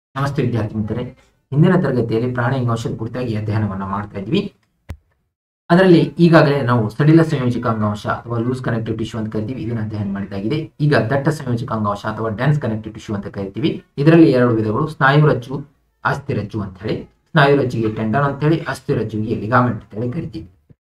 ನಮಸ್ತೆ ವಿದ್ಯಾರ್ಥಿ ಮಿತ್ರರೇ ಹಿಂದಿನ ತರಗತಿಯಲ್ಲಿ ಪ್ರಾಣಿ ಅಂಗಾಂಶದ ಕುರಿತಾಗಿ ಅಧ್ಯಯನವನ್ನ ಮಾಡ್ತಾ ಇದ್ವಿ ಅದರಲ್ಲಿ ಈಗಾಗಲೇ ನಾವು ಸಡಿಲ ಸಂಯೋಜಕ ಅಂಗಾಂಶ ಅಥವಾ ಲೂಸ್ ಕನೆಕ್ಟಿವ್ ಟಿಶ್ಯೂ ಅಂತ ಕರಿತೀವಿ ಇದನ್ನ ಅಧ್ಯಯನ ಮಾಡಿದಾಗಿದೆ ಈಗ ದಟ್ಟ ಸಂಯೋಜಕ ಅಂಗಾಂಶ ಅಥವಾ ಡೆನ್ಸ್ ಕನೆಕ್ಟಿವ್ ಟಿಶ್ಯೂ ಅಂತ ಕರಿತೀವಿ ಇದರಲ್ಲಿ ಎರಡು ವಿಧಗಳು ಸ್ನಾಯು ರಜ್ಜು ಅಸ್ಥಿರಜ್ಜು ಅಂತ ಹೇಳಿ ಸ್ನಾಯು ರಜ್ಜಿಗೆ ಟೆಂಡನ್ ಅಂತ ಹೇಳಿ ಅಸ್ಥಿರಜ್ಜುಗೆ ಲಿಗಾಮೆಂಟ್ ಅಂತ ಹೇಳಿ ಕರಿತೀವಿ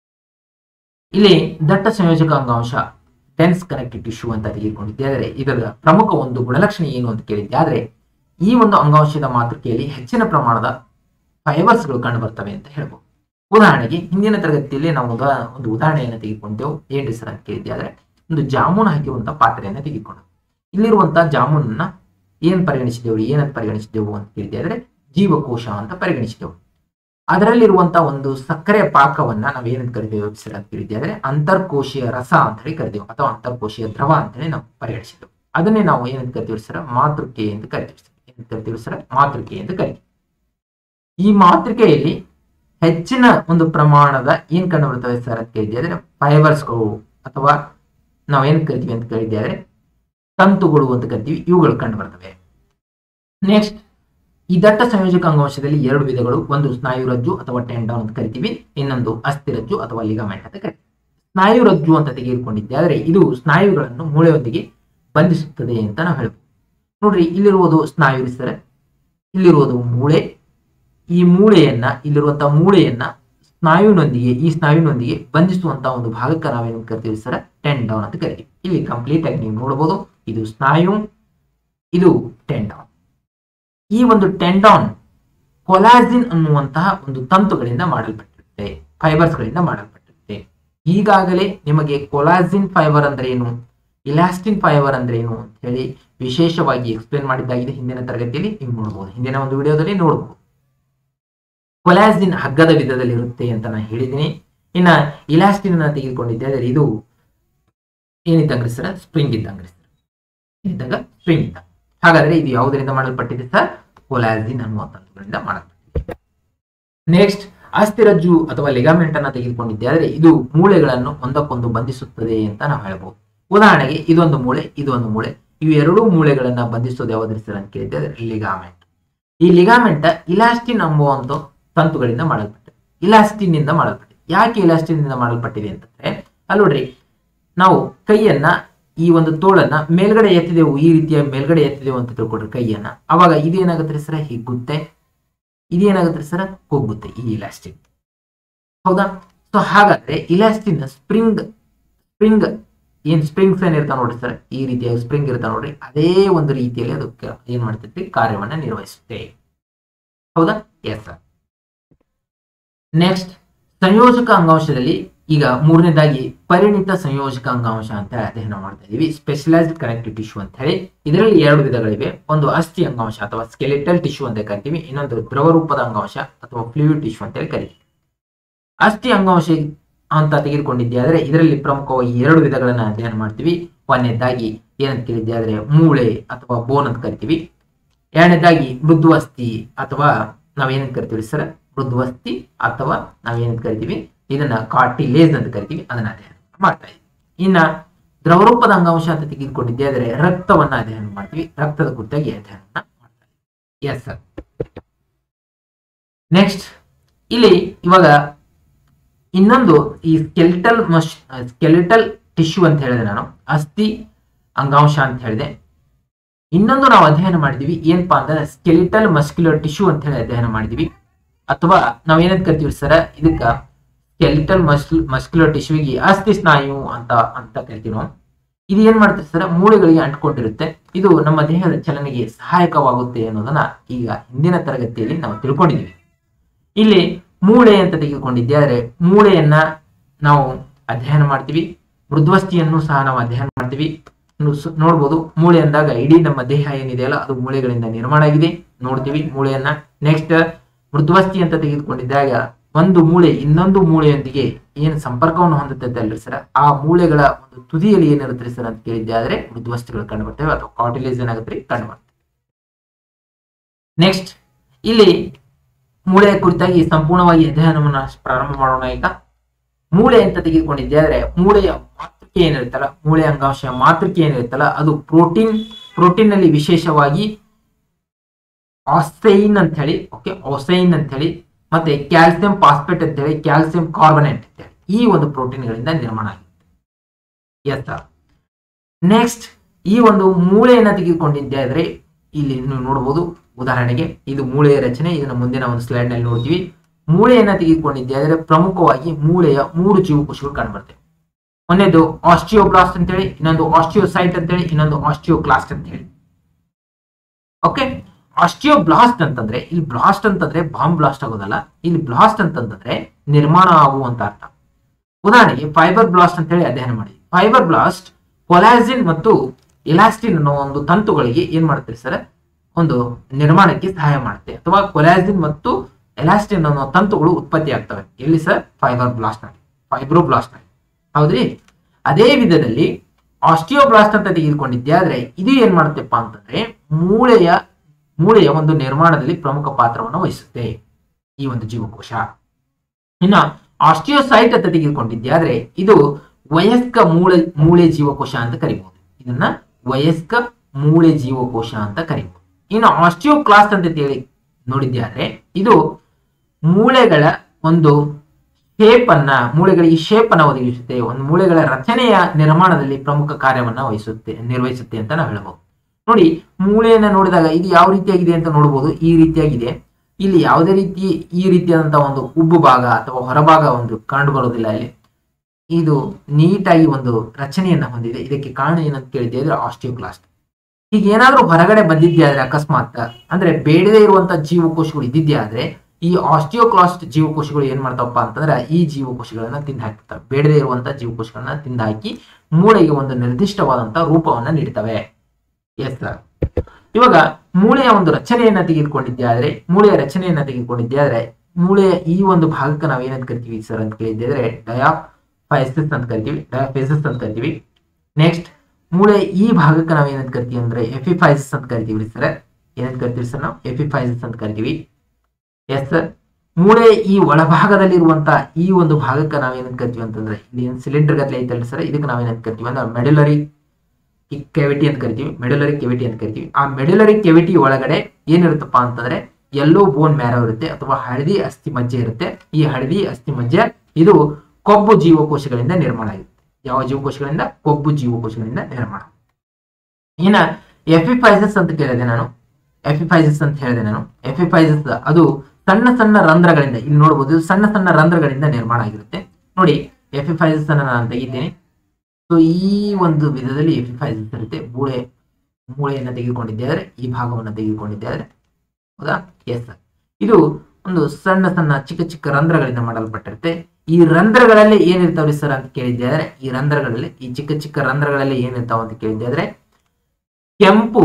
ಇಲ್ಲಿ ದಟ್ಟ ಸಂಯೋಜಕ ಅಂಗಾಂಶ ಡೆನ್ಸ್ ಕನೆಕ್ಟಿವ್ ಟಿಶ್ಯೂ ಅಂತ ತೆಗೆದುಕೊಂಡಿದ್ದೆ ಇದರ ಪ್ರಮುಖ ಒಂದು ಗುಣಲಕ್ಷಣ ಏನು ಅಂತ ಕೇಳಿದ್ದೆ ಆದ್ರೆ ಈ ಒಂದು ಅಂಗಾಂಶದ ಮಾತೃಕೆಯಲ್ಲಿ ಹೆಚ್ಚಿನ ಪ್ರಮಾಣದ ಫೈಬರ್ಸ್ಗಳು ಕಂಡು ಬರ್ತವೆ ಅಂತ ಹೇಳ್ಬೋದು ಉದಾಹರಣೆಗೆ ಹಿಂದಿನ ತರಗತಿಯಲ್ಲಿ ನಾವು ಉದಾ ಒಂದು ಉದಾಹರಣೆಯನ್ನು ತೆಗೆದುಕೊಂಡೆವು ಏನ್ರಿ ಸರ್ ಅಂತ ಕೇಳಿದ್ದೆ ಆದ್ರೆ ಒಂದು ಜಾಮೂನ್ ಹಾಕಿರುವಂತ ಪಾತ್ರೆಯನ್ನು ತೆಗೆದುಕೊಂಡು ಇಲ್ಲಿರುವಂತಹ ಜಾಮೂನನ್ನ ಏನ್ ಪರಿಗಣಿಸಿದೆವು ಏನಂತ ಪರಿಗಣಿಸಿದೆವು ಅಂತ ಕೇಳಿದ್ದೆ ಆದ್ರೆ ಜೀವಕೋಶ ಅಂತ ಪರಿಗಣಿಸಿದೆವು ಅದರಲ್ಲಿರುವಂತಹ ಒಂದು ಸಕ್ಕರೆ ಪಾಕವನ್ನ ನಾವು ಏನಂತ ಕರಿತೇವೆ ಸರ್ ಅಂತ ಕೇಳಿದ್ದೆ ಆದ್ರೆ ಅಂತರ್ಕೋಶೀಯ ರಸ ಅಂತ ಹೇಳಿ ಕರಿತೇವೆ ಅಥವಾ ಅಂತರ್ಕೋಶೀಯ ದ್ರವ ಅಂತ ಹೇಳಿ ನಾವು ಪರಿಗಣಿಸಿದೆವು ಅದನ್ನೇ ನಾವು ಏನಂತ ಕರಿತೀವಿ ಸರ್ ಮಾತೃಕೆ ಎಂದು ಕರಿತೀವಿ ಸರ್ ಏನಂತ ಕರಿತೀವಿ ಸರ್ ಮಾತೃಕೆ ಎಂದು ಕರಿತೀವಿ ಈ ಮಾತೃಕೆಯಲ್ಲಿ ಹೆಚ್ಚಿನ ಒಂದು ಪ್ರಮಾಣದ ಏನ್ ಕಂಡು ಬರ್ತವೆ ಸರ್ ಅಂತ ಕೇಳಿದ್ದೆ ಆದ್ರೆ ಫೈಬರ್ಸ್ಗಳು ಅಥವಾ ನಾವು ಏನ್ ಕರಿತೀವಿ ಅಂತ ಕೇಳಿದ್ದೆ ಆದ್ರೆ ತಂತುಗಳು ಅಂತ ಕರಿತೀವಿ ಇವುಗಳು ಕಂಡು ಬರ್ತವೆ ನೆಕ್ಸ್ಟ್ ಈ ದಟ್ಟ ಸಂಯೋಜಕ ಅಂಗಾಂಶದಲ್ಲಿ ಎರಡು ವಿಧಗಳು ಒಂದು ಸ್ನಾಯು ರಜ್ಜು ಅಥವಾ ಟೆಂಡನ್ ಅಂತ ಕರಿತೀವಿ ಇನ್ನೊಂದು ಅಸ್ಥಿರಜ್ಜು ಅಥವಾ ಲಿಗಾಮೆಂಟ್ ಅಂತ ಕರಿತೀವಿ ಸ್ನಾಯು ರಜ್ಜು ಅಂತ ತೆಗೆದುಕೊಂಡಿದ್ದೆ ಆದರೆ ಇದು ಸ್ನಾಯುಗಳನ್ನು ಮೂಳೆಯೊಂದಿಗೆ ಬಂಧಿಸುತ್ತದೆ ಅಂತ ನಾವು ಹೇಳ್ಬೋದು ನೋಡ್ರಿ ಇಲ್ಲಿರುವುದು ಸ್ನಾಯು ಸರ್ ಇಲ್ಲಿರುವುದು ಮೂಳೆ ಈ ಮೂಳೆಯನ್ನ ಇಲ್ಲಿರುವಂತಹ ಮೂಳೆಯನ್ನ ಸ್ನಾಯುವಿನೊಂದಿಗೆ ಈ ಸ್ನಾಯುವಿನೊಂದಿಗೆ ಬಂಧಿಸುವಂತಹ ಒಂದು ಭಾಗಕ್ಕೆ ನಾವೇನು ಕರಿತೀವಿ ಸರ್ ಟೆಂಡೌನ್ ಅಂತ ಕರಿತೀವಿ ಇಲ್ಲಿ ಕಂಪ್ಲೀಟ್ ಆಗಿ ನೀವು ನೋಡಬಹುದು ಇದು ಸ್ನಾಯು ಇದು ಟೆಂಡೌನ್ ಈ ಒಂದು ಟೆಂಡಾನ್ ಕೊಲಾಜಿನ್ ಅನ್ನುವಂತಹ ಒಂದು ತಂತುಗಳಿಂದ ಮಾಡಲ್ಪಟ್ಟಿರುತ್ತೆ ಫೈಬರ್ಸ್ ಗಳಿಂದ ಮಾಡಲ್ಪಟ್ಟಿರುತ್ತೆ ಈಗಾಗಲೇ ನಿಮಗೆ ಕೊಲಾಜಿನ್ ಫೈಬರ್ ಅಂದ್ರೆ ಏನು ಇಲಾಸ್ಟಿನ್ ಫೈಬರ್ ಅಂದ್ರೆ ಏನು ಅಂತ ಹೇಳಿ ವಿಶೇಷವಾಗಿ ಎಕ್ಸ್ಪ್ಲೇನ್ ಮಾಡಿದ್ದಾಗಿದೆ ಹಿಂದಿನ ತರಗತಿಯಲ್ಲಿ ನೀವು ನೋಡಬಹುದು ಹಿಂದಿನ ಒಂದು ವಿಡಿಯೋದಲ್ಲಿ ನೋಡಬಹುದು ಕೊಲಾಜಿನ್ ಹಗ್ಗದ ವಿಧದಲ್ಲಿ ಇರುತ್ತೆ ಅಂತ ನಾನು ಹೇಳಿದ್ದೀನಿ ಇನ್ನ ಇಲಾಸ್ಟಿನ್ ಅನ್ನ ತೆಗೆದುಕೊಂಡಿದ್ದೆ ಆದರೆ ಇದು ಏನಿದ್ದಂಗ್ರಿ ಸರ್ ಸ್ಪ್ರಿಂಗ್ ಇದ್ದಂಗ್ರಿ ಸರ್ ಏನಿದ್ದಂಗ ಸ್ಪ್ರಿಂಗ್ ಇದ್ದಂಗ ಹಾಗಾದ್ರೆ ಇದು ಯಾವುದರಿಂದ ಮಾಡಲ್ಪಟ್ಟಿದೆ ಸರ್ ಕೊಲಾಜಿನ್ ಅನ್ನುವ ತಂತುಗಳಿಂದ ಮಾಡಲ್ಪಟ್ಟಿದೆ ನೆಕ್ಸ್ಟ್ ಅಸ್ಥಿರಜ್ಜು ಅಥವಾ ಲಿಗಾಮೆಂಟ್ ಅನ್ನ ತೆಗೆದುಕೊಂಡಿದ್ದೆ ಆದರೆ ಇದು ಮೂಳೆಗಳನ್ನು ಒಂದಕ್ಕೊಂದು ಬಂಧಿಸುತ್ತದೆ ಅಂತ ನಾವು ಹೇಳ್ಬೋದು ಉದಾಹರಣೆಗೆ ಇದೊಂದು ಮೂಳೆ ಇದೊಂದು ಮೂಳೆ ಇವು ಎರಡೂ ಮೂಳೆಗಳನ್ನ ಬಂಧಿಸೋದು ಯಾವುದ್ರ ಸರ್ ಅಂತ ಕೇಳಿದ್ದೆ ಅದರ ಲಿಗಾಮೆಂಟ್ ಈ ಲಿಗಾಮೆಂಟ್ ಇಲಾಸ್ಟಿನ್ ಎಂಬುವಂತ ತಂತುಗಳಿಂದ ಮಾಡಲ್ಪಟ್ಟಿದೆ ಇಲಾಸ್ಟಿನ್ ಇಂದ ಮಾಡಲ್ಪಟ್ಟಿದೆ ಯಾಕೆ ಇಲಾಸ್ಟಿನ್ ಇಂದ ಮಾಡಲ್ಪಟ್ಟಿದೆ ಅಂತಂದ್ರೆ ಅಲ್ಲಿ ನೋಡ್ರಿ ನಾವು ಕೈಯನ್ನ ಈ ಒಂದು ತೋಳನ್ನ ಮೇಲ್ಗಡೆ ಎತ್ತಿದೆವು ಈ ರೀತಿಯ ಮೇಲ್ಗಡೆ ಎತ್ತಿದೆವು ಅಂತ ತಿಳ್ಕೊಡ್ರಿ ಕೈಯನ್ನ ಅವಾಗ ಇದೇನಾಗುತ್ತೆ ಸರ ಹಿಗ್ಗುತ್ತೆ ಇದೇನಾಗುತ್ತೆ ಸರ ಕುಗ್ಗುತ್ತೆ ಈ ಇಲಾಸ್ಟಿನ್ ಹೌದಾ ಸೊ ಹಾಗಾದ್ರೆ ಇಲಾಸ್ಟಿನ್ ಸ್ಪ್ರಿಂಗ್ ಸ್ಪ್ರಿಂಗ್ ಏನ್ ಸ್ಪ್ರಿಂಗ್ಸ್ ಏನ್ ಇರ್ತಾವ ನೋಡ್ರಿ ಸರ್ ಈ ರೀತಿಯ ಸ್ಪ್ರಿಂಗ್ ಇರ್ತಾವ ನೋಡ್ರಿ ಅದೇ ಒಂದು ರೀತಿಯಲ್ಲಿ ಅದು ಕ- ಏನ್ ಮಾಡ್ತೈತಿ ಕಾರ್ಯವನ್ನ ನಿರ್ವಹಿಸುತ್ತೆ ಹೌದಾ ಎಸ್ ಸರ್ ನೆಕ್ಸ್ಟ್ ಸಂಯೋಜಕ ಅಂಗಾಂಶದಲ್ಲಿ ಈಗ ಮೂರನೇದಾಗಿ ಪರಿಣಿತ ಸಂಯೋಜಕ ಅಂಗಾಂಶ ಅಂತ ಅಧ್ಯಯನ ಮಾಡ್ತಾ ಇದೀವಿ ಸ್ಪೆಷಲೈಸ್ಡ್ ಕನೆಕ್ಟಿವ್ ಟಿಶ್ಯೂ ಅಂತ ಹೇಳಿ ಇದರಲ್ಲಿ ಎರಡು ವಿಧಗಳಿವೆ ಒಂದು ಅಸ್ಥಿ ಅಂಗಾಂಶ ಅಥವಾ ಸ್ಕೆಲಿಟಲ್ ಟಿಶ್ಯೂ ಅಂತ ಕರಿತೀವಿ ಇನ್ನೊಂದು ದ್ರವ ರೂಪದ ಅಂಗಾಂಶ ಅಥವಾ ಫ್ಲೂಯಿಡ್ ಟಿಶ್ಯೂ ಅಂತ ಹೇಳಿ ಕರಿತೀವಿ ಅಸ್ಥಿ ಅಂಗಾಂಶ ಅಂತ ತೆಗೆದುಕೊಂಡಿದ್ದೆ ಆದರೆ ಇದರಲ್ಲಿ ಪ್ರಮುಖವಾಗಿ ಎರಡು ವಿಧಗಳನ್ನ ಅಧ್ಯಯನ ಮಾಡ್ತೀವಿ ಒಂದನೇದಾಗಿ ಏನಂತ ಕೇಳಿದ್ದೆ ಆದರೆ ಮೂಳೆ ಅಥವಾ ಬೋನ್ ಅಂತ ಕರಿತೀವಿ ಎರಡನೇದಾಗಿ ಮೃದುವಸ್ತಿ ಅಥವಾ ನಾವೇನಂತ ಕರಿತೀವಿ ಸರ್ ಮೃದುವಸ್ತಿ ಅಥವಾ ನಾವೇನಂತ ಕರಿತೀವಿ ಇದನ್ನ ಕಾರ್ಟಿಲೇಜ್ ಅಂತ ಕರಿತೀವಿ ಅದನ್ನ ಅಧ್ಯಯನ ಮಾಡ್ತಾ ಇದ್ದೀವಿ ಇನ್ನ ದ್ರವರೂಪದ ಅಂಗಾಂಶ ಅಂತ ತೆಗೆದುಕೊಂಡಿದ್ದೆ ಆದರೆ ರಕ್ತವನ್ನ ಅಧ್ಯಯನ ಮಾಡ್ತೀವಿ ರಕ್ತದ ಕುರಿತಾಗಿ ಅಧ್ಯಯನ ಮಾಡ್ತಾ ಇದ್ದೀವಿ ಎಸ್ ಸರ್ ನೆಕ್ಸ್ಟ್ ಇಲ್ಲಿ ಇವಾಗ ಇನ್ನೊಂದು ಈ ಸ್ಕೆಲಿಟಲ್ ಮಶ್ ಸ್ಕೆಲಿಟಲ್ ಟಿಶ್ಯೂ ಅಂತ ಹೇಳಿದೆ ನಾನು ಅಸ್ಥಿ ಅಂಗಾಂಶ ಅಂತ ಹೇಳಿದೆ ಇನ್ನೊಂದು ನಾವು ಅಧ್ಯಯನ ಮಾಡಿದೀವಿ ಏನಪ್ಪಾ ಅಂತಂದ್ರೆ ಸ್ಕೆಲಿಟಲ್ ಮಸ್ಕ್ಯುಲರ್ ಟಿಶ್ಯೂ ಅಂತ ಹೇಳಿ ಅಧ್ಯಯನ ಮಾಡಿದೀವಿ ಅಥವಾ ನಾವ್ ಏನಂತ ಕರಿತೀವಿ ಸರ್ ಇದಕ್ಕ ಸ್ಕೆಲಿಟಲ್ ಮಸ್ಲ್ ಮಸ್ಕ್ಯುಲರ್ ಟಿಶ್ಯೂಗೆ ಅಸ್ಥಿ ಸ್ನಾಯು ಅಂತ ಅಂತ ಕರಿತೀವಿ ನಾವು ಇದು ಏನ್ ಮಾಡ್ತೀವಿ ಸರ್ ಮೂಳೆಗಳಿಗೆ ಅಂಟ್ಕೊಂಡಿರುತ್ತೆ ಇದು ನಮ್ಮ ದೇಹದ ಚಲನೆಗೆ ಸಹಾಯಕವಾಗುತ್ತೆ ಅನ್ನೋದನ್ನ ಈಗ ಹಿಂದಿನ ತರಗತಿಯಲ್ಲಿ ನಾವು ತಿಳ್ಕೊಂಡಿದೀವಿ ಇಲ್ಲಿ ಮೂಳೆ ಅಂತ ತೆಗೆದುಕೊಂಡಿದ್ದೆ ಆದರೆ ಮೂಳೆಯನ್ನ ನಾವು ಅಧ್ಯಯನ ಮಾಡ್ತೀವಿ ಮೃದ್ವಸ್ತಿಯನ್ನು ಸಹ ನಾವು ಅಧ್ಯಯನ ಮಾಡ್ತೀವಿ ಇನ್ನು ಸು- ನೋಡ್ಬೋದು ಮೂಳೆ ಅಂದಾಗ ಇಡೀ ನಮ್ಮ ದೇಹ ಏನಿದೆಯಲ್ಲ ಅದು ಮೂಳೆಗಳಿಂದ ನಿರ್ಮಾಣ ಆಗಿದೆ ನೋಡ್ತೀವಿ ಮೂಳೆಯನ್ನ ನೆಕ್ಸ್ಟ್ ಮೃದ್ವಸ್ತಿ ಅಂತ ತೆಗೆದುಕೊಂಡಿದ್ದಾಗ ಒಂದು ಮೂಳೆ ಇನ್ನೊಂದು ಮೂಳೆಯೊಂದಿಗೆ ಏನು ಸಂಪರ್ಕವನ್ನು ಹೊಂದುತ್ತದೆ ಅಲ್ರಿ ಸರ್ ಆ ಮೂಳೆಗಳ ಒಂದು ತುದಿಯಲ್ಲಿ ಏನಿರುತ್ತೆ ಸರ್ ಅಂತ ಕೇಳಿದ್ದೆ ಆದ್ರೆ ಮೃದ್ವಸ್ತಿಗಳು ಕಂಡು ಬರ್ತವೆ ಅಥವಾ ಕಾರ್ಟಿಲೇಜ್ ಏನಾಗುತ್ತೆ ಕಂಡು ಬರ್ತವೆ ನೆಕ್ಸ್ಟ್ ಇಲ್ಲಿ ಮೂಳೆಯ ಕುರಿತಾಗಿ ಸಂಪೂರ್ಣವಾಗಿ ಅಧ್ಯಯನವನ್ನ ಪ್ರಾರಂಭ ಮಾಡೋಣ ಈಗ ಮೂಳೆ ಅಂತ ತೆಗೆದುಕೊಂಡಿದ್ದೆ ಆದ್ರೆ ಮೂಳೆಯ ಮಾತೃಕೆ ಏನಿರುತ್ತಲ್ಲ ಮೂಳೆ ಅಂಗಾಂಶ ಮಾತೃಕೆ ಏನಿರುತ್ತಲ್ಲ ಅದು ಪ್ರೋಟೀನ್ ಪ್ರೋಟೀನ್ ನಲ್ಲಿ ವಿಶೇಷವಾಗಿ ಆಸೈನ್ ಅಂತ ಹೇಳಿ ಓಕೆ ಆಸೈನ್ ಅಂತ ಹೇಳಿ ಮತ್ತೆ ಕ್ಯಾಲ್ಸಿಯಂ ಫಾಸ್ಫೇಟ್ ಅಂತ ಹೇಳಿ ಕ್ಯಾಲ್ಸಿಯಂ ಕಾರ್ಬನೇಟ್ ಅಂತ ಹೇಳಿ ಈ ಒಂದು ಪ್ರೋಟೀನ್ಗಳಿಂದ ನಿರ್ಮಾಣ ಆಗಿದೆ ಎಸ್ ಸರ್ ನೆಕ್ಸ್ಟ್ ಈ ಒಂದು ಮೂಳೆಯನ್ನ ತೆಗೆದುಕೊಂಡಿದ್ದೆ ಆದ್ರೆ ಇಲ್ಲಿ ನೀವು ನೋಡಬಹುದು ಉದಾಹರಣೆಗೆ ಇದು ಮೂಳೆಯ ರಚನೆ ಇದನ್ನ ಮುಂದಿನ ಒಂದು ಸ್ಲೈಡ್ ನಲ್ಲಿ ನೋಡ್ತೀವಿ ಮೂಳೆಯನ್ನ ತೆಗೆದುಕೊಂಡಿದ್ದೆ ಆದ್ರೆ ಪ್ರಮುಖವಾಗಿ ಮೂಳೆಯ ಮೂರು ಜೀವಕೋಶಗಳು ಕಂಡುಬರ್ತವೆ ಒಂದೇದು ಆಸ್ಟಿಯೋಬ್ಲಾಸ್ಟ್ ಅಂತೇಳಿ ಇನ್ನೊಂದು ಆಸ್ಟಿಯೋಸೈಟ್ ಅಂತೇಳಿ ಇನ್ನೊಂದು ಆಸ್ಟಿಯೋಕ್ಲಾಸ್ಟ್ ಅಂತ ಹೇಳಿ ಓಕೆ ಆಸ್ಟಿಯೋಬ್ಲಾಸ್ಟ್ ಅಂತಂದ್ರೆ ಇಲ್ಲಿ ಬ್ಲಾಸ್ಟ್ ಅಂತಂದ್ರೆ ಬಾಂಬ್ ಬ್ಲಾಸ್ಟ್ ಆಗೋದಲ್ಲ ಇಲ್ಲಿ ಬ್ಲಾಸ್ಟ್ ಅಂತಂದ್ರೆ ನಿರ್ಮಾಣ ಆಗುವಂತ ಅರ್ಥ ಉದಾಹರಣೆಗೆ ಫೈಬರ್ ಬ್ಲಾಸ್ಟ್ ಅಂತ ಹೇಳಿ ಅಧ್ಯಯನ ಮಾಡಿ ಫೈಬರ್ ಬ್ಲಾಸ್ಟ್ ಕೊಲಾಜಿನ್ ಮತ್ತು ಎಲಾಸ್ಟಿನ್ ಅನ್ನೋ ಒಂದು ತಂತುಗಳಿಗೆ ಏನ್ ಮಾಡುತ್ತೆ ಸರ್ ಒಂದು ನಿರ್ಮಾಣಕ್ಕೆ ಸಹಾಯ ಮಾಡುತ್ತೆ ಅಥವಾ ಕೊಲಾಜಿನ್ ಮತ್ತು ಎಲಾಸ್ಟಿನ್ ಅನ್ನೋ ತಂತುಗಳು ಉತ್ಪತ್ತಿ ಆಗ್ತವೆ ಎಲ್ಲಿ ಸರ್ ಫೈಬರ್ ಬ್ಲಾಸ್ಟ್ ನಲ್ಲಿ ಫೈಬ್ರೋಬ್ಲಾಸ್ಟ್ ನಲ್ಲಿ ಹೌದ್ರಿ ಅದೇ ವಿಧದಲ್ಲಿ ಆಸ್ಟಿಯೋಬ್ಲಾಸ್ಟ್ ಅಂತ ತೆಗೆದುಕೊಂಡಿದ್ದೆ ಆದ್ರೆ ಇದು ಏನ್ ಮಾಡುತ್ತಪ್ಪ ಅಂತಂದ್ರೆ ಮೂಳೆಯ ಮೂಳೆಯ ಒಂದು ನಿರ್ಮಾಣದಲ್ಲಿ ಪ್ರಮುಖ ಪಾತ್ರವನ್ನು ವಹಿಸುತ್ತೆ ಈ ಒಂದು ಜೀವಕೋಶ ಇನ್ನ ಆಸ್ಟಿಯೋಸೈಟ್ ಅಂತ ತೆಗೆದುಕೊಂಡಿದ್ದೆ ಆದ್ರೆ ಇದು ವಯಸ್ಕ ಮೂಳೆ ಮೂಳೆ ಜೀವಕೋಶ ಅಂತ ಕರಿಬಹುದು ಇದನ್ನ ವಯಸ್ಕ ಮೂಳೆ ಜೀವಕೋಶ ಅಂತ ಕರಿಬಹುದು ಇನ್ನು ಆಸ್ಟಿಯೋಕ್ಲಾಸ್ಟ್ ಅಂತ ಹೇಳಿ ನೋಡಿದ್ದೆ ಆದ್ರೆ ಇದು ಮೂಳೆಗಳ ಒಂದು ಶೇಪ್ ಅನ್ನ ಮೂಳೆಗಳಿಗೆ ಶೇಪ್ ಅನ್ನ ಒದಗಿಸುತ್ತೆ ಒಂದು ಮೂಳೆಗಳ ರಚನೆಯ ನಿರ್ಮಾಣದಲ್ಲಿ ಪ್ರಮುಖ ಕಾರ್ಯವನ್ನ ವಹಿಸುತ್ತೆ ನಿರ್ವಹಿಸುತ್ತೆ ಅಂತ ನಾವು ಹೇಳ್ಬೋದು ನೋಡಿ ಮೂಳೆಯನ್ನ ನೋಡಿದಾಗ ಇದು ಯಾವ ರೀತಿಯಾಗಿದೆ ಅಂತ ನೋಡಬಹುದು ಈ ರೀತಿಯಾಗಿದೆ ಇಲ್ಲಿ ಯಾವುದೇ ರೀತಿ ಈ ರೀತಿಯಾದಂತಹ ಒಂದು ಉಬ್ಬು ಭಾಗ ಅಥವಾ ಹೊರಭಾಗ ಒಂದು ಕಂಡು ಬರೋದಿಲ್ಲ ಇಲ್ಲಿ ಇದು ನೀಟಾಗಿ ಒಂದು ರಚನೆಯನ್ನ ಹೊಂದಿದೆ ಇದಕ್ಕೆ ಕಾರಣ ಏನಂತ ಕೇಳಿದ್ದೆ ಅಂದ್ರೆ ಆಸ್ಟಿಯೋಕ್ಲಾಸ್ಟ್ ಈಗ ಏನಾದ್ರೂ ಹೊರಗಡೆ ಬಂದಿದ್ದೆ ಆದ್ರೆ ಅಕಸ್ಮಾತ್ ಅಂದ್ರೆ ಬೇಡದೇ ಇರುವಂತ ಜೀವಕೋಶಗಳು ಇದ್ದಿದ್ದೆ ಆದ್ರೆ ಈ ಆಸ್ಟಿಯೋಕ್ಲಾಸ್ಟ್ ಜೀವಕೋಶಗಳು ಏನ್ ಮಾಡ್ತಾವಪ್ಪ ಅಂತಂದ್ರೆ ಈ ಜೀವಕೋಶಗಳನ್ನ ತಿಂದು ಹಾಕ್ತವೆ ಬೇಡದೇ ಇರುವಂತ ಜೀವಕೋಶಗಳನ್ನ ತಿಂದು ಹಾಕಿ ಮೂಳೆಗೆ ಒಂದು ನಿರ್ದಿಷ್ಟವಾದಂತ ರೂಪವನ್ನ ನೀಡ್ತವೆ ಎಸ್ ಸರ್ ಇವಾಗ ಮೂಳೆಯ ಒಂದು ರಚನೆಯನ್ನ ತೆಗೆದುಕೊಂಡಿದ್ದೆ ಆದ್ರೆ ಮೂಳೆಯ ರಚನೆಯನ್ನ ತೆಗೆದುಕೊಂಡಿದ್ದೆ ಆದ್ರೆ ಮೂಳೆಯ ಈ ಒಂದು ಭಾಗಕ್ಕೆ ನಾವು ಏನಂತ ಕರಿತೀವಿ ಸರ್ ಅಂತ ಕೇಳಿದ್ದೆ ಆದ್ರೆ ಡಯಾಫೈಸಿಸ್ ಅಂತ ಕರಿತೀವಿ ಡಯಾಫೈಸಿಸ್ ಅಂತ ಕರಿತೀವಿ ನೆಕ್ಸ್ಟ್ ಮೂಳೆ ಈ ಭಾಗಕ್ಕೆ ನಾವು ಏನಂತ ಕರಿತೀವಿ ಅಂದ್ರೆ ಎಫಿಫೈಸಿಸ್ ಅಂತ ಕರಿತೀವಿ ಸರ್ ಏನಂತ ಕರಿತೀವಿ ಸರ್ ನಾವು ಎಫಿಫೈಸಿಸ್ ಅಂತ ಕರಿತೀವಿ ಎಸ್ ಸರ್ ಮೂಳೆ ಈ ಒಳಭಾಗದಲ್ಲಿರುವಂತ ಈ ಒಂದು ಭಾಗಕ್ಕೆ ನಾವೇನಂತ ಕರಿತೀವಿ ಅಂತಂದ್ರೆ ಇಲ್ಲಿ ಸಿಲಿಂಡರ್ ಗತ್ಲೆ ಐತಲ್ಲ ಸರ್ ಇದಕ್ಕೆ ನಾವೇನಂತ ಕರಿತೀವಿ ಅಂದ್ರೆ ಮೆಡುಲರಿ ಕೆವಿಟಿ ಅಂತ ಕರಿತೀವಿ ಮೆಡುಲರಿ ಕೆವಿಟಿ ಅಂತ ಕರಿತೀವಿ ಆ ಮೆಡುಲರಿ ಕೆವಿಟಿ ಒಳಗಡೆ ಏನಿರುತ್ತಪ್ಪ ಅಂತಂದ್ರೆ ಎಲ್ಲೋ ಬೋನ್ ಮ್ಯಾರೋ ಇರುತ್ತೆ ಅಥವಾ ಹಳದಿ ಅಸ್ಥಿ ಮಜ್ಜೆ ಇರುತ್ತೆ ಈ ಹಳದಿ ಅಸ್ಥಿ ಮಜ್ಜೆ ಇದು ಕೊಬ್ಬು ಜೀವಕೋಶಗಳಿಂದ ನಿರ್ಮಾಣ ಆಗುತ್ತೆ ಯಾವ ಜೀವಕೋಶಗಳಿಂದ ಕೊಬ್ಬು ಜೀವಕೋಶಗಳಿಂದ ನಿರ್ಮಾಣ ಇನ್ನ ಎಫಿಫೈಸಸ್ ಅಂತ ಕೇಳಿದೆ ನಾನು ಎಫಿಫೈಸಸ್ ಅಂತ ಹೇಳಿದೆ ನಾನು ಎಫಿಫೈಸಸ್ ಅದು ಸಣ್ಣ ಸಣ್ಣ ರಂಧ್ರಗಳಿಂದ ಇಲ್ಲಿ ನೋಡಬಹುದು ಸಣ್ಣ ಸಣ್ಣ ರಂಧ್ರಗಳಿಂದ ನಿರ್ಮಾಣ ಆಗಿರುತ್ತೆ ನೋಡಿ ಎಫಿಫೈಸಸ್ ಅನ್ನ ನಾನು ತೆಗಿದ್ದೇನೆ ಸೊ ಈ ಒಂದು ವಿಧದಲ್ಲಿ ಎಫಿಫೈಸಸ್ ಇರುತ್ತೆ ಮೂಳೆ ಮೂಳೆಯನ್ನ ತೆಗೆದುಕೊಂಡಿದ್ದೆ ಆದ್ರೆ ಈ ಭಾಗವನ್ನು ತೆಗೆದುಕೊಂಡಿದ್ದೆ ಆದ್ರೆ ಹೌದಾ ಎಸ್ ಇದು ಒಂದು ಸಣ್ಣ ಸಣ್ಣ ಚಿಕ್ಕ ಚಿಕ್ಕ ರಂಧ್ರಗಳಿಂದ ಮಾಡಲ್ಪಟ್ಟಿರುತ್ತೆ ಈ ರಂಧ್ರಗಳಲ್ಲಿ ಏನಿರ್ತಾವ್ರಿ ಸರ್ ಅಂತ ಕೇಳಿದ್ದೆ ಆದ್ರೆ ಈ ರಂಧ್ರಗಳಲ್ಲಿ ಈ ಚಿಕ್ಕ ಚಿಕ್ಕ ರಂಧ್ರಗಳಲ್ಲಿ ಏನಿರ್ತಾವ ಅಂತ ಕೇಳಿದ್ದೆ ಆದ್ರೆ ಕೆಂಪು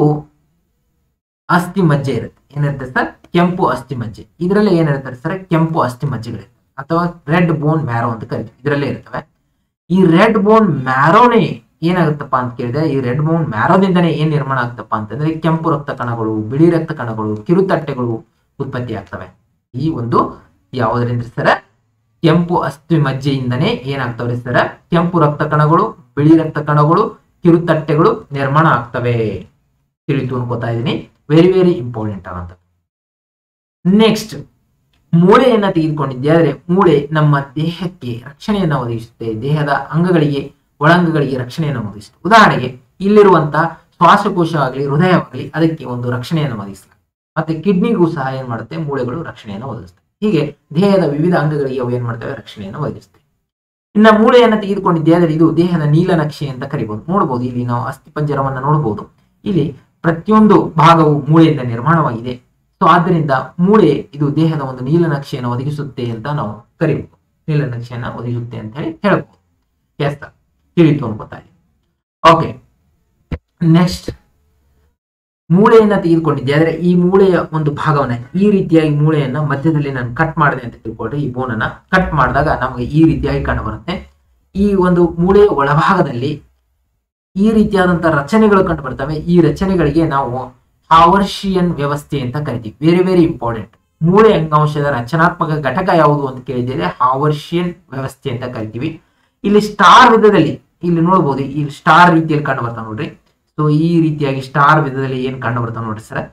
ಅಸ್ಥಿ ಮಜ್ಜೆ ಇರುತ್ತೆ ಏನಿರುತ್ತೆ ಸರ್ ಕೆಂಪು ಅಸ್ಥಿ ಮಜ್ಜೆ ಇದರಲ್ಲಿ ಏನಿರ್ತಾರೆ ಸರ್ ಕೆಂಪು ಅಸ್ಥಿ ಮಜ್ಜೆಗಳಿರುತ್ತೆ ಅಥವಾ ರೆಡ್ ಬೋನ್ ಮ್ಯಾರೋ ಅಂತ ಕರಿತೀವಿ ಇದರಲ್ಲೇ ಇರ್ತವೆ ಈ ರೆಡ್ ಬೋನ್ ಮ್ಯಾರೋನೇ ಏನಾಗುತ್ತಪ್ಪ ಅಂತ ಕೇಳಿದ್ರೆ ಈ ರೆಡ್ ಬೋನ್ ಮ್ಯಾರೋದಿಂದನೇ ಏನ್ ನಿರ್ಮಾಣ ಆಗ್ತಪ್ಪ ಅಂತಂದ್ರೆ ಕೆಂಪು ರಕ್ತ ಕಣಗಳು ಬಿಳಿ ರಕ್ತ ಕಣಗಳು ಕಿರುತಟ್ಟೆಗಳು ಉತ್ಪತ್ತಿ ಆಗ್ತವೆ ಈ ಒಂದು ಯಾವುದರಿಂದ ಸರ ಕೆಂಪು ಅಸ್ಥಿ ಮಜ್ಜೆಯಿಂದನೇ ಏನಾಗ್ತವೆ ಸರ ಕೆಂಪು ರಕ್ತ ಕಣಗಳು ಬಿಳಿ ರಕ್ತ ಕಣಗಳು ಕಿರುತಟ್ಟೆಗಳು ನಿರ್ಮಾಣ ಆಗ್ತವೆ ತಿಳಿತು ಅನ್ಕೋತಾ ಇದೀನಿ ವೆರಿ ವೆರಿ ಇಂಪಾರ್ಟೆಂಟ್ ಅಂತ ನೆಕ್ಸ್ಟ್ ಮೂಳೆಯನ್ನ ತೆಗೆದುಕೊಂಡಿದ್ದೆ ಆದ್ರೆ ಮೂಳೆ ನಮ್ಮ ದೇಹಕ್ಕೆ ರಕ್ಷಣೆಯನ್ನ ಒದಗಿಸುತ್ತೆ ದೇಹದ ಅಂಗಗಳಿಗೆ ಒಳಂಗಗಳಿಗೆ ರಕ್ಷಣೆಯನ್ನು ಒದಗಿಸುತ್ತೆ ಉದಾಹರಣೆಗೆ ಇಲ್ಲಿರುವಂತಹ ಶ್ವಾಸಕೋಶ ಆಗಲಿ ಹೃದಯವಾಗಲಿ ಅದಕ್ಕೆ ಒಂದು ರಕ್ಷಣೆಯನ್ನು ಒದಗಿಸುತ್ತೆ ಮತ್ತೆ ಕಿಡ್ನಿಗೂ ಸಹ ಏನ್ ಮಾಡುತ್ತೆ ಮೂಳೆಗಳು ರಕ್ಷಣೆಯನ್ನು ಒದಗಿಸುತ್ತೆ ಹೀಗೆ ದೇಹದ ವಿವಿಧ ಅಂಗಗಳಿಗೆ ಅವು ಏನ್ ಮಾಡ್ತವೆ ರಕ್ಷಣೆಯನ್ನು ಒದಗಿಸುತ್ತೆ ಇನ್ನ ಮೂಳೆಯನ್ನ ತೆಗೆದುಕೊಂಡಿದ್ದೆ ಆದ್ರೆ ಇದು ದೇಹದ ನೀಲನಕ್ಷೆ ಅಂತ ಕರಿಬಹುದು ನೋಡಬಹುದು ಇಲ್ಲಿ ನಾವು ಅಸ್ಥಿಪಂಜರವನ್ನ ನೋಡಬಹುದು ಇಲ್ಲಿ ಪ್ರತಿಯೊಂದು ಭಾಗವು ಮೂಳೆಯಿಂದ ನಿರ್ಮಾಣವಾಗಿದೆ ಸೊ ಆದ್ದರಿಂದ ಮೂಳೆ ಇದು ದೇಹದ ಒಂದು ನೀಲನಕ್ಷೆಯನ್ನು ಒದಗಿಸುತ್ತೆ ಅಂತ ನಾವು ಕರಿಬಹುದು ನೀಲನಕ್ಷೆಯನ್ನ ಒದಗಿಸುತ್ತೆ ಅಂತ ಹೇಳಿ ಹೇಳ್ಬಹುದು ಎಸ್ ತಿಳಿತು ಅನ್ಕೋತಾ ಓಕೆ ನೆಕ್ಸ್ಟ್ ಮೂಳೆಯನ್ನ ತೆಗೆದುಕೊಂಡಿದ್ದೆ ಆದ್ರೆ ಈ ಮೂಳೆಯ ಒಂದು ಭಾಗವನ್ನ ಈ ರೀತಿಯಾಗಿ ಮೂಳೆಯನ್ನ ಮಧ್ಯದಲ್ಲಿ ನಾನು ಕಟ್ ಮಾಡಿದೆ ಅಂತ ತಿಳ್ಕೊಂಡ್ರೆ ಈ ಬೋನನ್ನ ಕಟ್ ಮಾಡಿದಾಗ ನಮಗೆ ಈ ರೀತಿಯಾಗಿ ಕಂಡು ಬರುತ್ತೆ ಈ ಒಂದು ಮೂಳೆಯ ಒಳಭಾಗದಲ್ಲಿ ಈ ರೀತಿಯಾದಂತಹ ರಚನೆಗಳು ಕಂಡು ಬರ್ತವೆ ಈ ರಚನೆಗಳಿಗೆ ನಾವು ಹಾವರ್ಷಿಯನ್ ವ್ಯವಸ್ಥೆ ಅಂತ ಕರಿತೀವಿ ವೆರಿ ವೆರಿ ಇಂಪಾರ್ಟೆಂಟ್ ಮೂಳೆ ಅಂಗಾಂಶದ ರಚನಾತ್ಮಕ ಘಟಕ ಯಾವುದು ಅಂತ ಕೇಳಿದರೆ ಹಾವರ್ಷಿಯನ್ ವ್ಯವಸ್ಥೆ ಅಂತ ಕರಿತೀವಿ ಇಲ್ಲಿ ಸ್ಟಾರ್ ವಿಧದಲ್ಲಿ ಇಲ್ಲಿ ನೋಡಬಹುದು ಇಲ್ಲಿ ಸ್ಟಾರ್ ರೀತಿಯಲ್ಲಿ ಕಂಡು ಬರ್ತಾವ ನೋಡ್ರಿ ಸೊ ಈ ರೀತಿಯಾಗಿ ಸ್ಟಾರ್ ವಿಧದಲ್ಲಿ ಏನ್ ಕಂಡು ಬರ್ತಾವ ನೋಡ್ರಿ ಸರ್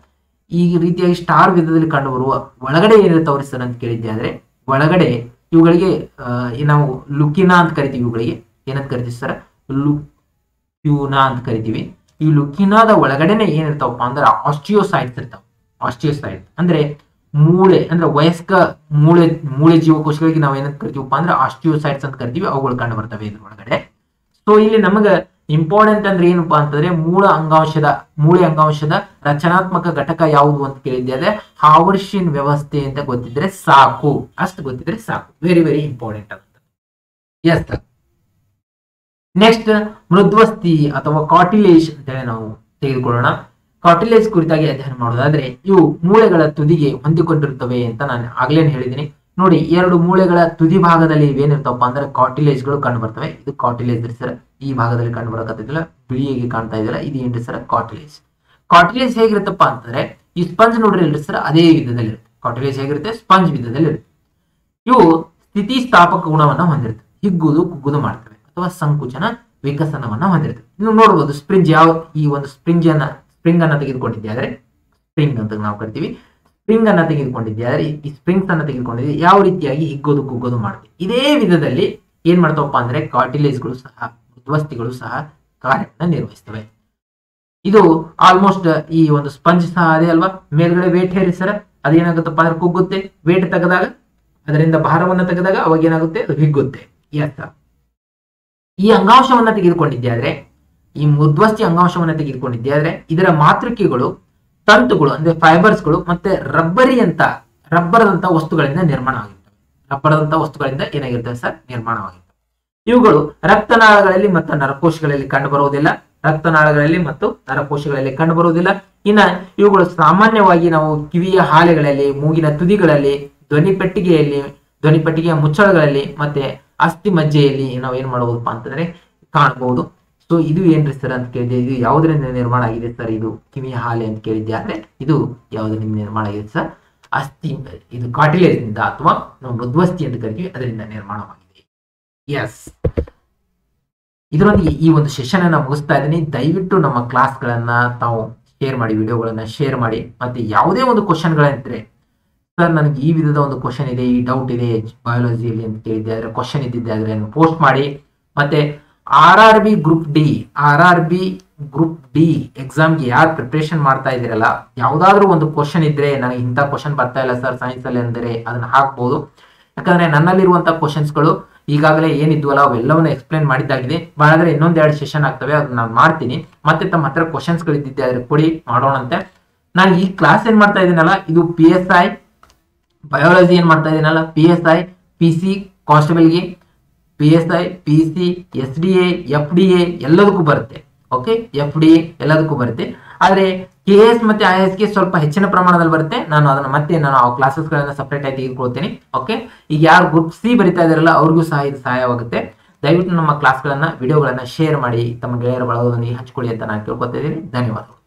ಈ ರೀತಿಯಾಗಿ ಸ್ಟಾರ್ ವಿಧದಲ್ಲಿ ಕಂಡುಬರುವ ಒಳಗಡೆ ಏನಿರ್ತಾವ್ರಿ ಸರ್ ಅಂತ ಕೇಳಿದ್ದೆ ಆದ್ರೆ ಒಳಗಡೆ ಇವುಗಳಿಗೆ ಆ, ಈ ನಾವು ಲುಕಿನಾ ಅಂತ ಕರಿತೀವಿ ಇವುಗಳಿಗೆ ಏನಂತ ಕರಿತೀವಿ ಸರ್ ಲುಕ್ಯೂನಾ ಅಂತ ಕರಿತೀವಿ ಈ ಲುಕಿನಾದ ಒಳಗಡೆನೆ ಏನಿರ್ತಾವಪ್ಪ ಅಂದ್ರೆ ಆಸ್ಟಿಯೋಸೈಟ್ಸ್ ಇರ್ತಾವ ಆಸ್ಟಿಯೋಸೈಟ್ ಅಂದ್ರೆ ಮೂಳೆ ಅಂದ್ರೆ ವಯಸ್ಕ ಮೂಳೆ ಮೂಳೆ ಜೀವಕೋಶಗಳಿಗೆ ನಾವು ಏನಂತ ಕರಿತೀವಪ್ಪ ಅಂದ್ರೆ ಆಸ್ಟಿಯೋಸೈಟ್ಸ್ ಅಂತ ಕರಿತೀವಿ ಅವುಗಳು ಕಂಡು ಬರ್ತವೆ ಇದ್ರ ಒಳಗಡೆ ಸೊ ಇಲ್ಲಿ ನಮಗ ಇಂಪಾರ್ಟೆಂಟ್ ಅಂದ್ರೆ ಏನಪ್ಪಾ ಅಂತಂದ್ರೆ ಮೂಲ ಅಂಗಾಂಶದ ಮೂಳೆ ಅಂಗಾಂಶದ ರಚನಾತ್ಮಕ ಘಟಕ ಯಾವುದು ಅಂತ ಕೇಳಿದ್ದೆ ಅದೇ ಹಾವರ್ಷಿನ್ ವ್ಯವಸ್ಥೆ ಅಂತ ಗೊತ್ತಿದ್ರೆ ಸಾಕು ಅಷ್ಟು ಗೊತ್ತಿದ್ರೆ ಸಾಕು ವೆರಿ ವೆರಿ ಇಂಪಾರ್ಟೆಂಟ್ ಅಂತ ಎಸ್ ನೆಕ್ಸ್ಟ್ ಮೃದ್ವಸ್ತಿ ಅಥವಾ ಕಾಟಿಲೇಜ್ ಅಂತೇಳಿ ನಾವು ತೆಗೆದುಕೊಳ್ಳೋಣ ಕಾಟಿಲೇಜ್ ಕುರಿತಾಗಿ ಅಧ್ಯಯನ ಮಾಡೋದಾದ್ರೆ ಇವು ಮೂಳೆಗಳ ತುದಿಗೆ ಹೊಂದಿಕೊಂಡಿರುತ್ತವೆ ಅಂತ ನಾನು ಆಗ್ಲೇನೆ ಹೇಳಿದ್ದೀನಿ ನೋಡಿ ಎರಡು ಮೂಳೆಗಳ ತುದಿ ಭಾಗದಲ್ಲಿ ಇವೇನಿರ್ತಾವಪ್ಪ ಅಂದ್ರೆ ಕಾಟಿಲೇಜ್ಗಳು ಕಂಡು ಬರ್ತವೆ ಇದು ಕಾಟಿಲೇಜ್ ಸರ್ ಈ ಭಾಗದಲ್ಲಿ ಕಂಡು ಬರಕತ್ತಿದ್ದಿಲ್ಲ ಬಿಳಿಯಾಗಿ ಕಾಣ್ತಾ ಇದೆಯಲ್ಲ ಇದು ಏನ್ರಿ ಸರ್ ಕಾಟಿಲೇಜ್ ಕಾಟಿಲೇಜ್ ಹೇಗಿರುತ್ತಪ್ಪ ಅಂತಂದ್ರೆ ಈ ಸ್ಪಂಜ್ ನೋಡ್ರಿ ಇಲ್ರಿ ಸರ್ ಅದೇ ವಿಧದಲ್ಲಿ ಇರುತ್ತೆ ಕಾಟಿಲೇಜ್ ಹೇಗಿರುತ್ತೆ ಸ್ಪಂಜ್ ವಿಧದಲ್ಲಿ ಇರುತ್ತೆ ಇವು ಸ್ಥಿತಿಸ್ಥಾಪಕ ಗುಣವನ್ನ ಹೊಂದಿರ್ತವೆ ಹಿಗ್ಗುದು ಕುಗ್ಗುದು ಮಾಡ್ತವೆ ಅಥವಾ ಸಂಕುಚನ ವಿಕಸನವನ್ನ ಹೊಂದಿರ್ತವೆ ನೀವು ನೋಡಬಹುದು ಸ್ಪ್ರಿಂಜ್ ಯಾವ ಈ ಒಂದು ಸ್ಪ್ರಿಂಜ್ ಅನ್ನ ಸ್ಪ್ರಿಂಗ್ ಅನ್ನ ತೆಗೆದುಕೊಂಡಿದ್ದೆ ಆದ್ರೆ ಸ್ಪ್ರಿಂಗ್ ಅಂತ ನಾವು ಕರಿತೀವಿ ಸ್ಪ್ರಿಂಗ್ ಅನ್ನ ತೆಗೆದುಕೊಂಡಿದ್ದೆ ಆದ್ರೆ ಈ ಸ್ಪ್ರಿಂಗ್ಸ್ ಅನ್ನ ತೆಗೆದುಕೊಂಡಿದ್ದೆ ಯಾವ ರೀತಿಯಾಗಿ ಹಿಗ್ಗೋದು ಕುಗ್ಗೋದು ಮಾಡ್ತೀವಿ ಇದೇ ವಿಧದಲ್ಲಿ ಏನ್ ಮಾಡ್ತಾವಪ್ಪ ಅಂದ್ರೆ ಕಾರ್ಟಿಲೇಜ್ಗಳು ಸಹ ಮೃದ್ವಸ್ತಿಗಳು ಸಹ ಕಾರ್ಯವನ್ನ ನಿರ್ವಹಿಸ್ತವೆ ಇದು ಆಲ್ಮೋಸ್ಟ್ ಈ ಒಂದು ಸ್ಪಂಜ್ ಸಹ ಅದೇ ಅಲ್ವಾ ಮೇಲ್ಗಡೆ ವೇಟ್ ಹೇರಿ ಸರ್ ಅದೇನಾಗುತ್ತಪ್ಪ ಅಂದ್ರೆ ಕುಗ್ಗುತ್ತೆ ವೇಟ್ ತೆಗೆದಾಗ ಅದರಿಂದ ಭಾರವನ್ನ ತೆಗೆದಾಗ ಅವಾಗ ಏನಾಗುತ್ತೆ ಅದು ಹಿಗ್ಗುತ್ತೆ ಎಸ್ ಈ ಅಂಗಾಂಶವನ್ನ ತೆಗೆದುಕೊಂಡಿದ್ದೆ ಆದ್ರೆ ಈ ಮೃದ್ವಸ್ತಿ ಅಂಗಾಂಶವನ್ನ ತೆಗೆದುಕೊಂಡಿದ್ದೆ ಆದ್ರೆ ಇದರ ಮಾತೃಕೆಗಳು ತಂತುಗಳು ಅಂದ್ರೆ ಫೈಬರ್ಸ್ಗಳು ಮತ್ತೆ ರಬ್ಬರಿ ಅಂತ ರಬ್ಬರದಂತ ವಸ್ತುಗಳಿಂದ ನಿರ್ಮಾಣ ಆಗಿರ್ತವೆ ರಬ್ಬರದಂತ ವಸ್ತುಗಳಿಂದ ಏನಾಗಿರ್ತವೆ ಸರ್ ನಿರ್ಮಾಣವಾಗಿರ್ತವೆ ಇವುಗಳು ರಕ್ತನಾಳಗಳಲ್ಲಿ ಮತ್ತು ನರಕೋಶಗಳಲ್ಲಿ ಕಂಡು ಬರುವುದಿಲ್ಲ ರಕ್ತನಾಳಗಳಲ್ಲಿ ಮತ್ತು ನರಕೋಶಗಳಲ್ಲಿ ಕಂಡು ಬರುವುದಿಲ್ಲ ಇನ್ನ ಇವುಗಳು ಸಾಮಾನ್ಯವಾಗಿ ನಾವು ಕಿವಿಯ ಹಾಲೆಗಳಲ್ಲಿ ಮೂಗಿನ ತುದಿಗಳಲ್ಲಿ ಧ್ವನಿ ಪೆಟ್ಟಿಗೆಯಲ್ಲಿ ಧ್ವನಿ ಪೆಟ್ಟಿಗೆಯ ಮುಚ್ಚಳಗಳಲ್ಲಿ ಮತ್ತೆ ಅಸ್ಥಿ ಮಜ್ಜೆಯಲ್ಲಿ ನಾವು ಏನ್ ಮಾಡಬಹುದಪ್ಪ ಅಂತಂದ್ರೆ ಕಾಣಬಹುದು ಸೊ ಇದು ಏನ್ರಿ ಸರ್ ಅಂತ ಕೇಳಿದೆ ಇದು ಯಾವುದರಿಂದ ನಿರ್ಮಾಣ ಆಗಿದೆ ಸರ್ ಇದು ಕಿವಿಯ ಹಾಲೆ ಅಂತ ಕೇಳಿದ್ದೆ ಆದ್ರೆ ಇದು ಯಾವುದರಿಂದ ನಿರ್ಮಾಣ ಆಗಿದೆ ಸರ್ ಅಸ್ಥಿ ಇದು cartilage ನಿಂದ ಅಥವಾ ನಾವು ಮೃದ್ವಸ್ತಿ ಅಂತ ಕರಿತೀವಿ ಅದರಿಂದ ನಿರ್ಮಾಣವಾಗಿದೆ ಎಸ್ ಇದರೊಂದಿಗೆ ಈ ಒಂದು ಸೆಷನ್ ಅನ್ನ ಮುಗಿಸ್ತಾ ಇದ್ದೀನಿ ದಯವಿಟ್ಟು ನಮ್ಮ ಕ್ಲಾಸ್ಗಳನ್ನ ತಾವು ಶೇರ್ ಮಾಡಿ ವಿಡಿಯೋಗಳನ್ನ ಶೇರ್ ಮಾಡಿ ಮತ್ತೆ ಯಾವುದೇ ಒಂದು ಕ್ವಶನ್ಗಳಿದ್ರೆ ಸರ್ ನನಗೆ ಈ ವಿಧದ ಒಂದು ಕ್ವಶನ್ ಇದೆ ಈ ಡೌಟ್ ಇದೆ ಬಯಾಲಜಿಯಲ್ಲಿ ಅಂತ ಕೇಳಿದ್ದೆ ಆದ್ರೆ ಕ್ವಶನ್ ಇದ್ದಿದ್ದೆ ಆದ್ರೆ ಪೋಸ್ಟ್ ಮಾಡಿ ಮತ್ತೆ R R B group D R R B group D ಎಕ್ಸಾಮ್ಗೆ ಯಾರು ಪ್ರಿಪ್ರೇಷನ್ ಮಾಡ್ತಾ ಇದ್ದೀರಲ್ಲ ಯಾವ್ದಾದ್ರು ಒಂದು ಕ್ವಶನ್ ಇದ್ರೆ ನನಗೆ ಇಂಥ ಕ್ವಶನ್ ಬರ್ತಾ ಇಲ್ಲ ಸರ್ ಸೈನ್ಸ್ ಅಲ್ಲಿ ಅಂದರೆ ಅದನ್ನ ಹಾಕ್ಬೋದು ಯಾಕಂದ್ರೆ ನನ್ನಲ್ಲಿರುವಂತ ಕ್ವಶನ್ಸ್ಗಳು ಈಗಾಗಲೇ ಏನಿದ್ವಲ್ಲ ಅವೆಲ್ಲವನ್ನು ಎಕ್ಸ್ಪ್ಲೈನ್ ಮಾಡಿದ್ದಾಗಿದೆ ಬಹಳ ಇನ್ನೊಂದ್ ಎರಡು ಸೆಷನ್ ಆಗ್ತವೆ ಅದನ್ನ ನಾನು ಮಾಡ್ತೀನಿ ಮತ್ತೆ ತಮ್ಮ ಹತ್ರ ಕ್ವಶನ್ಸ್ಗಳು ಇದ್ದಿದ್ದೆ ಆದ್ರೆ ಕೊಡಿ ಮಾಡೋಣಂತೆ ನಾನು ಈ ಕ್ಲಾಸ್ ಏನ್ ಮಾಡ್ತಾ ಇದ್ದೀನಲ್ಲ ಇದು ಪಿ ಎಸ್ ಐ ಬಯಾಲಜಿ ಏನ್ ಮಾಡ್ತಾ ಇದೀನಲ್ಲ P S I P C ಕಾನ್ಸ್ಟೇಬಲ್ಗೆ P S I P C S D A F D A ಎಲ್ಲದಕ್ಕೂ ಬರುತ್ತೆ ಓಕೆ ಎಫ್ ಡಿ ಎ ಎಲ್ಲದಕ್ಕೂ ಬರುತ್ತೆ ಆದ್ರೆ ಕೆ ಎಸ್ ಮತ್ತೆ ಐ ಎಸ್ ಗೆ ಸ್ವಲ್ಪ ಹೆಚ್ಚಿನ ಪ್ರಮಾಣದಲ್ಲಿ ಬರುತ್ತೆ ನಾನು ಅದನ್ನ ಮತ್ತೆ ನಾನು ಆ ಕ್ಲಾಸಸ್ ಗಳನ್ನ ಸಪರೇಟ್ ಆಗಿ ತೆಗೆದುಕೊಳ್ತೀನಿ ಓಕೆ ಈಗ ಯಾರು ಗ್ರೂಪ್ ಸಿ ಬರಿತಾ ಇದಾರಲ್ಲ ಅವ್ರಿಗೂ ಸಹ ಇದು ಸಹಾಯವಾಗುತ್ತೆ ದಯವಿಟ್ಟು ನಮ್ಮ ಕ್ಲಾಸ್ಗಳನ್ನ ವಿಡಿಯೋಗಳನ್ನ ಶೇರ್ ಮಾಡಿ ತಮ್ಮ ಗೆಳೆಯರ ಬಳಗದೊಂದಿಗೆ ಹಂಚಿಕೊಳ್ಳಿ ಅಂತ ನಾನು ಕೇಳ್ಕೊತಾ ಇದ್ದೀನಿ ಧನ್ಯವಾದಗಳು